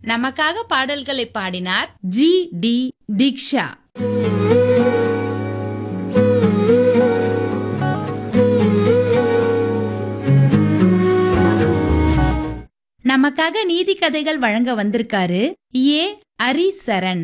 நமக்காக பாடல்களை பாடினார் ஜி டி தீக்ஷா நமக்காக நீதி கதைகள் வழங்க வந்திருக்காரு ஏ ஹரிசரண்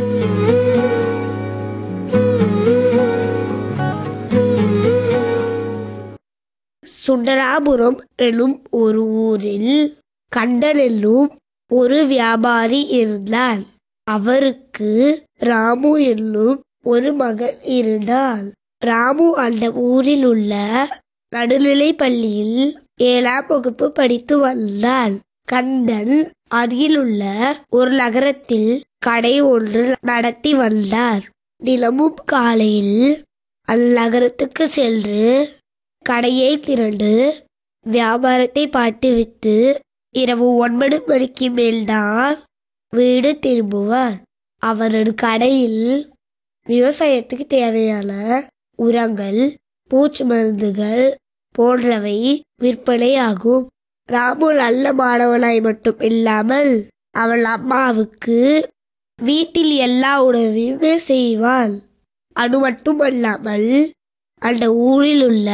சுண்டராபுரம் எனும் ஒரு ஊரில் கண்டன் என்னும் ஒரு வியாபாரி இருந்தார் அவருக்கு ராமு என்னும் ஒரு மகன் இருந்தார் ராமு அந்த ஊரில் உள்ள நடுநிலை பள்ளியில் ஏழாம் வகுப்பு படித்து வந்தார் கந்தன் அருகிலுள்ள ஒரு நகரத்தில் கடை ஒன்று நடத்தி வந்தார் தினமும் காலையில் அந்நகரத்துக்கு சென்று கடையை திரண்டு வியாபாரத்தை பார்த்துவிட்டு இரவு ஒன்பது மணிக்கு மேல்தான் வீடு திரும்புவார் அவரது கடையில் விவசாயத்துக்கு தேவையான உரங்கள் பூச்சி மருந்துகள் போன்றவை விற்பனை ஆகும் ராமு நல்ல மாணவனாய் மட்டும் இல்லாமல் அவள் அம்மாவுக்கு வீட்டில் எல்லா உணவையுமே செய்வாள் அது மட்டுமல்லாமல் அந்த ஊரில் உள்ள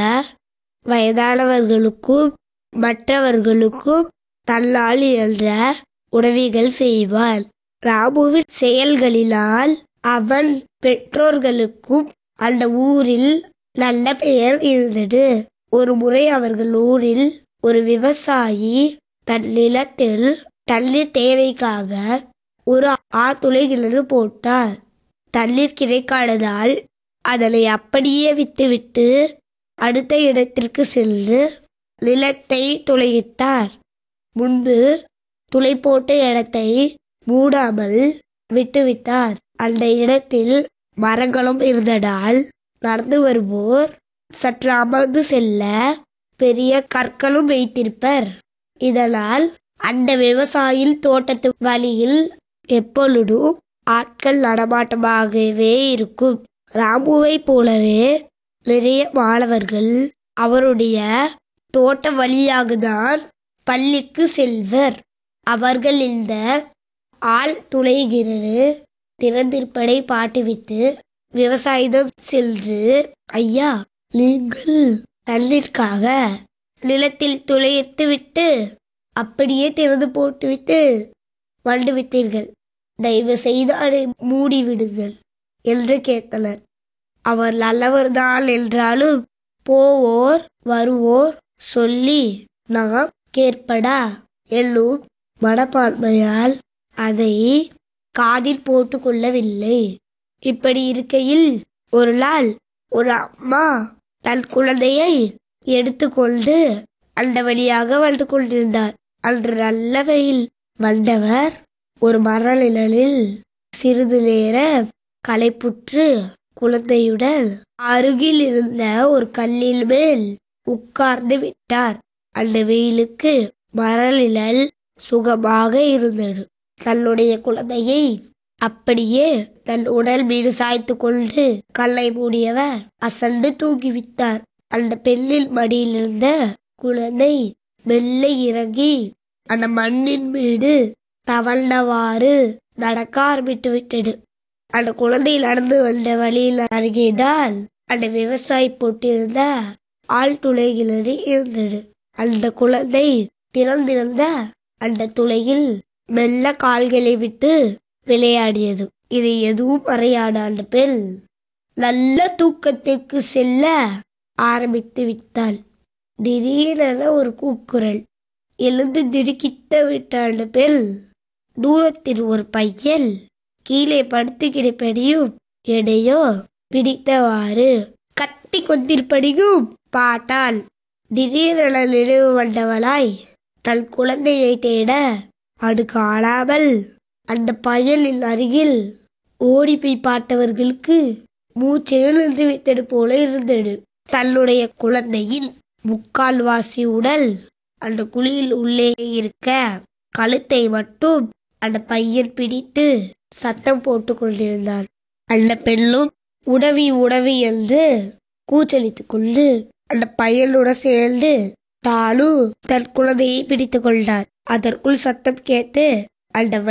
வயதானவர்களுக்கும் மற்றவர்களுக்கும் தன்னால் என்ற உதவிகள் செய்வாள் ராமுவின் செயல்களினால் அவன் பெற்றோர்களுக்கும் அந்த ஊரில் நல்ல பெயர் இருந்தது ஒரு முறை அவர்கள் ஊரில் ஒரு விவசாயி தன் நிலத்தில் தண்ணீர் தேவைக்காக ஒரு ஆத்துளை கிணறு போட்டார் தண்ணீர் கிடைக்காததால் அதனை அப்படியே விட்டுவிட்டு அடுத்த இடத்திற்கு சென்று நிலத்தை துளையிட்டார் முன்பு துளை போட்ட இடத்தை மூடாமல் விட்டுவிட்டார் அந்த இடத்தில் மரங்களும் இருந்ததால் நடந்து வருவோர் சற்று அமர்ந்து செல்ல பெரிய கற்களும் வைத்திருப்பர் இதனால் அந்த விவசாயியின் தோட்டத்து வழியில் எப்பொழுதும் ஆட்கள் நடமாட்டமாகவே இருக்கும் ராமுவை போலவே நிறைய மாணவர்கள் அவருடைய தோட்ட வழியாக தான் பள்ளிக்கு செல்வர் அவர்கள் இந்த ஆள் துளைகிறது திறந்திருப்பதை பாட்டுவிட்டு விவசாயிடம் சென்று ஐயா நீங்கள் தண்ணீர்க்காக நிலத்தில் துளையிட்டு விட்டு அப்படியே திறந்து போட்டுவிட்டு வந்து விட்டீர்கள் தயவு செய்து அதை மூடிவிடுங்கள் என்று கேட்டனர் அவர் நல்லவர்தான் என்றாலும் போவோர் வருவோர் சொல்லி நாம் கேட்படா என்னும் மனப்பான்மையால் அதை காதில் போட்டு கொள்ளவில்லை இப்படி இருக்கையில் ஒரு நாள் ஒரு அம்மா தன் குழந்தையை எடுத்துக்கொண்டு அந்த வழியாக வந்து கொண்டிருந்தார் அன்று நல்ல வெயில் வந்தவர் ஒரு மர நிழலில் சிறிது நேர களைப்புற்று குழந்தையுடன் அருகில் இருந்த ஒரு கல்லில் மேல் உட்கார்ந்து விட்டார் அந்த வெயிலுக்கு மரநிழல் சுகமாக இருந்தது தன்னுடைய குழந்தையை அப்படியே தன் உடல் மீது சாய்த்து கொண்டு கல்லை மூடியவர் அசந்து தூங்கிவிட்டார் அந்த பெண்ணின் மடியில் இருந்த குழந்தை மெல்ல இறங்கி அந்த மண்ணின் மீது தவழ்ந்தவாறு நடக்க ஆரம்பித்து விட்டது அந்த குழந்தை நடந்து வந்த வழியில் அருகினால் அந்த விவசாயி போட்டிருந்த ஆள் துளைகிறது இருந்தது அந்த குழந்தை திறந்திருந்த அந்த துளையில் மெல்ல கால்களை விட்டு விளையாடியது இது எதுவும் அறியாத அந்த பெண் நல்ல தூக்கத்திற்கு செல்ல ஆரம்பித்து விட்டாள் திடீரென ஒரு கூக்குரல் எழுந்து திடுக்கிட்ட விட்ட அந்த பெண் தூரத்தில் ஒரு பையன் கீழே படுத்து கிடப்படியும் எடையோ பிடித்தவாறு கத்தி கொண்டிருப்படியும் பார்த்தாள் திடீரென நினைவு வந்தவளாய் தன் குழந்தையை தேட அது காணாமல் அந்த பயலின் அருகில் ஓடி போய் பார்த்தவர்களுக்கு மூச்சையில் நின்று வைத்தது போல இருந்தது தன்னுடைய குழந்தையின் முக்கால்வாசி உடல் அந்த குழியில் உள்ளே இருக்க கழுத்தை மட்டும் அந்த பையன் பிடித்து சத்தம் போட்டு கொண்டிருந்தார் அந்த பெண்ணும் உடவி உடவி என்று கூச்சலித்துக் கொண்டு அந்த பையனுடன் சேர்ந்து தானும் தன் குழந்தையை பிடித்துக் கொண்டார் அதற்குள் சத்தம் கேட்டு அந்த